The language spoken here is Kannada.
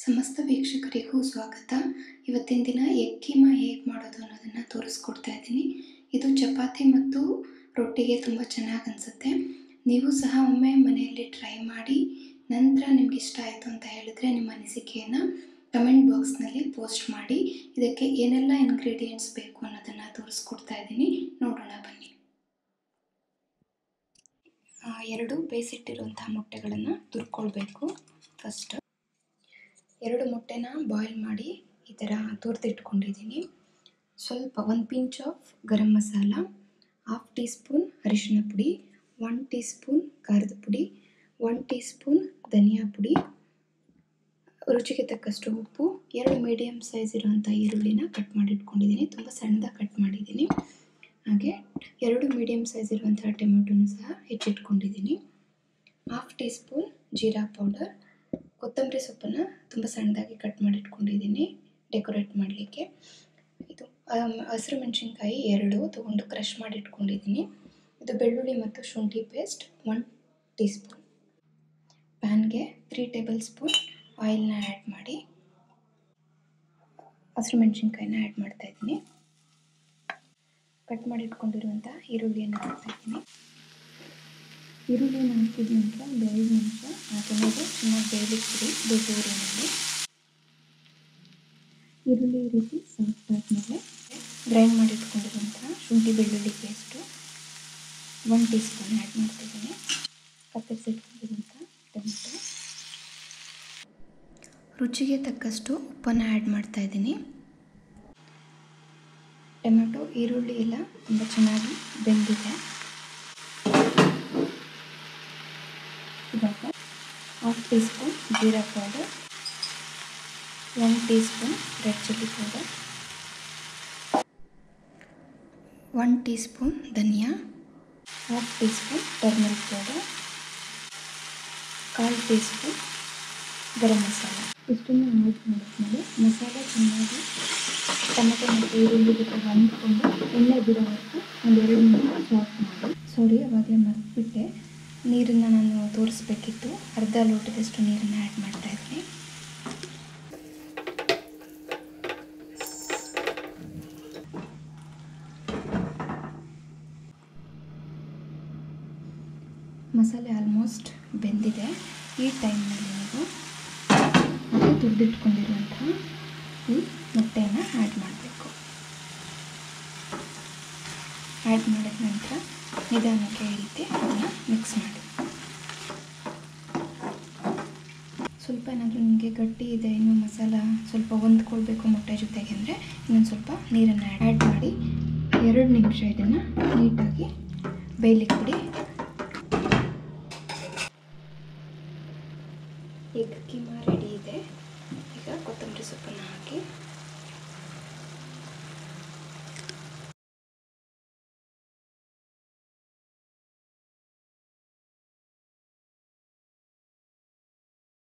ಸಮಸ್ತ ವೀಕ್ಷಕರಿಗೂ ಸ್ವಾಗತ ಇವತ್ತಿನ ದಿನ ಎಗ್ ಕೀಮಾ ಹೇಗೆ ಮಾಡೋದು ಅನ್ನೋದನ್ನು ತೋರಿಸ್ಕೊಡ್ತಾ ಇದ್ದೀನಿ ಇದು ಚಪಾತಿ ಮತ್ತು ರೊಟ್ಟಿಗೆ ತುಂಬ ಚೆನ್ನಾಗಿ ಅನಿಸುತ್ತೆ ನೀವು ಸಹ ಒಮ್ಮೆ ಮನೆಯಲ್ಲಿ ಟ್ರೈ ಮಾಡಿ ನಂತರ ನಿಮ್ಗೆ ಇಷ್ಟ ಆಯಿತು ಅಂತ ಹೇಳಿದ್ರೆ ನಿಮ್ಮ ಅನಿಸಿಕೆಯನ್ನು ಕಮೆಂಟ್ ಬಾಕ್ಸ್ನಲ್ಲಿ ಪೋಸ್ಟ್ ಮಾಡಿ ಇದಕ್ಕೆ ಏನೆಲ್ಲ ಇಂಗ್ರೀಡಿಯೆಂಟ್ಸ್ ಬೇಕು ಅನ್ನೋದನ್ನು ತೋರಿಸ್ಕೊಡ್ತಾ ಇದ್ದೀನಿ ನೋಡೋಣ ಬನ್ನಿ ಆ, ಎರಡು ಬೇಯಿಸಿಟ್ಟಿರುವಂಥ ಮೊಟ್ಟೆಗಳನ್ನು ತುರ್ಕೊಳ್ಬೇಕು ಫಸ್ಟ್ ಎರಡು ಮೊಟ್ಟೆನ ಬಾಯ್ಲ್ ಮಾಡಿ ಈ ಥರ ತುರಿದಿಟ್ಕೊಂಡಿದ್ದೀನಿ ಸ್ವಲ್ಪ ಒಂದು pinch of garam masala half teaspoon ಅರಿಶಿನ ಪುಡಿ ಒನ್ ಟೀ ಸ್ಪೂನ್ ಖಾರದ ಪುಡಿ ಒನ್ ಟೀ ಸ್ಪೂನ್ ಧನಿಯಾ ಪುಡಿ ರುಚಿಗೆ ತಕ್ಕಷ್ಟು ಉಪ್ಪು ಎರಡು ಮೀಡಿಯಮ್ ಸೈಜ್ ಇರುವಂಥ ಈರುಳ್ಳಿನ ಕಟ್ ಮಾಡಿ ಇಟ್ಕೊಂಡಿದ್ದೀನಿ ತುಂಬ ಸಣ್ಣದಾಗಿ ಕಟ್ ಮಾಡಿದ್ದೀನಿ ಹಾಗೆ ಎರಡು ಮೀಡಿಯಮ್ ಸೈಜ್ ಇರುವಂಥ ಟೊಮೆಟೊನೂ ಸಹ ಹೆಚ್ಚಿಟ್ಕೊಂಡಿದ್ದೀನಿ half teaspoon jeera powder ಕೊತ್ತಂಬರಿ ಸೊಪ್ಪನ್ನು ತುಂಬ ಸಣ್ಣದಾಗಿ ಕಟ್ ಮಾಡಿ ಇಟ್ಕೊಂಡಿದ್ದೀನಿ ಡೆಕೋರೇಟ್ ಮಾಡಲಿಕ್ಕೆ ಇದು ಆಮ್, ಹಸಿರು ಮೆಣಸಿನ್ಕಾಯಿ ಎರಡು ತೊಗೊಂಡು ಕ್ರಷ್ ಮಾಡಿ ಇಟ್ಕೊಂಡಿದ್ದೀನಿ ಇದು ಬೆಳ್ಳುಳ್ಳಿ ಮತ್ತು ಶುಂಠಿ ಪೇಸ್ಟ್ ಒನ್ ಟೀ ಸ್ಪೂನ್ ಪ್ಯಾನ್ಗೆ ತ್ರೀ ಟೇಬಲ್ ಸ್ಪೂನ್ ಆಯಿಲ್ನ ಆ್ಯಡ್ ಮಾಡಿ ಹಸಿರು ಮೆಣಸಿನ್ಕಾಯಿನ ಆ್ಯಡ್ ಮಾಡ್ತಾ ಇದ್ದೀನಿ ಕಟ್ ಮಾಡಿ ಇಟ್ಕೊಂಡಿರುವಂಥ ಈರುಳ್ಳಿಯನ್ನು ಹಾಕ್ತಾ ಇದ್ದೀನಿ ಈರುಳ್ಳಿನ ಹಾಕಿದ ನಂತರ ಒಂದು ಐದು ನಿಮಿಷ ಅದನ್ನು ಚೆನ್ನಾಗಿ ಬೇಯಲಿಕ್ಕೆ ಬಿಡಿ ದೊಡ್ಡ ಊರಿನಲ್ಲಿ ಈರುಳ್ಳಿ ಈ ರೀತಿ ಸಾಫ್ಟ್ ಆದಮೇಲೆ ಗ್ರೈಂಡ್ ಮಾಡಿ ಇಟ್ಕೊಂಡಿರುವಂಥ ಶುಂಠಿ ಬೆಳ್ಳುಳ್ಳಿ paste one teaspoon add ಮಾಡ್ತಿದ್ದೀನಿ ಕತ್ತರಿಸಿ ಇಟ್ಕೊಂಡಿರುವಂಥ ಟೊಮೆಟೊ ರುಚಿಗೆ ತಕ್ಕಷ್ಟು ಉಪ್ಪನ್ನು ಆ್ಯಡ್ ಮಾಡ್ತಾ ಇದ್ದೀನಿ ಟೊಮೆಟೊ ಈರುಳ್ಳಿ ಎಲ್ಲ ತುಂಬ ಚೆನ್ನಾಗಿ ಬೆಂದಿದೆ ಇವಾಗ half teaspoon jeera powder one teaspoon red chilli powder one teaspoon dhania half teaspoon turmeric powder ಕಾಲು ಟೀ ಸ್ಪೂನ್ ಗರಂ ಮಸಾಲ ಇಷ್ಟನ್ನು ಆ್ಯಡ್ ಮಾಡಿದ್ಮೇಲೆ ಮಸಾಲೆ ಚೆನ್ನಾಗಿ ಟೊಮೆಟೊ ಮತ್ತು ಈರುಳ್ಳಿ ಜೊತೆ ಹೊಂದ್ಕೊಂಡು ಎಣ್ಣೆ ಬಿಡೋವರೆಗೂ ಒಂದು ಎರಡು ನಿಮಿಷ ಸಾಫ್ಟ್ ಮಾಡಿ ಸಾರಿ ಅವಾಗಲೇ ಮರೆತುಬಿಟ್ಟೆ ನೀರನ್ನು ನಾನು ತೋರಿಸ್ಬೇಕಿತ್ತು ಅರ್ಧ ಲೋಟದಷ್ಟು ನೀರನ್ನು ಆ್ಯಡ್ ಮಾಡ್ತಾ ಇದ್ದೀನಿ ಮಸಾಲೆ ಆಲ್ಮೋಸ್ಟ್ ಬೆಂದಿದೆ ಈ ಟೈಮ್ನಲ್ಲಿ ನೀವು ಮತ್ತೆ ತುರಿದಿಟ್ಕೊಂಡಿರುವಂಥ ಈ ಮೊಟ್ಟೆಯನ್ನು ಆ್ಯಡ್ ಮಾಡಬೇಕು ಆ್ಯಡ್ ಮಾಡಿದ ನಂತರ ನಿಧಾನಕ್ಕೆ ಈ ರೀತಿ ಅದನ್ನು ಮಿಕ್ಸ್ ಮಾಡಿ ಸ್ವಲ್ಪ ಏನಾದರೂ ನಿಮಗೆ ಗಟ್ಟಿ ಇದೆ ಇನ್ನು ಮಸಾಲ ಸ್ವಲ್ಪ ಹೊಂದ್ಕೊಳ್ಬೇಕು ಮೊಟ್ಟೆ ಜೊತೆಗೆ ಅಂದರೆ ಇನ್ನೊಂದು ಸ್ವಲ್ಪ ನೀರನ್ನು ಆ್ಯಡ್ ಮಾಡಿ ಎರಡು ನಿಮಿಷ ಇದನ್ನು ನೀಟಾಗಿ ಬೇಯಲಿಕ್ಕೆ ಬಿಡಿ ಎಗ್ ಕೀಮಾ ರೆಡಿ ಇದೆ ಈಗ ಕೊತ್ತಂಬರಿ ಸೊಪ್ಪನ್ನು ಹಾಕಿ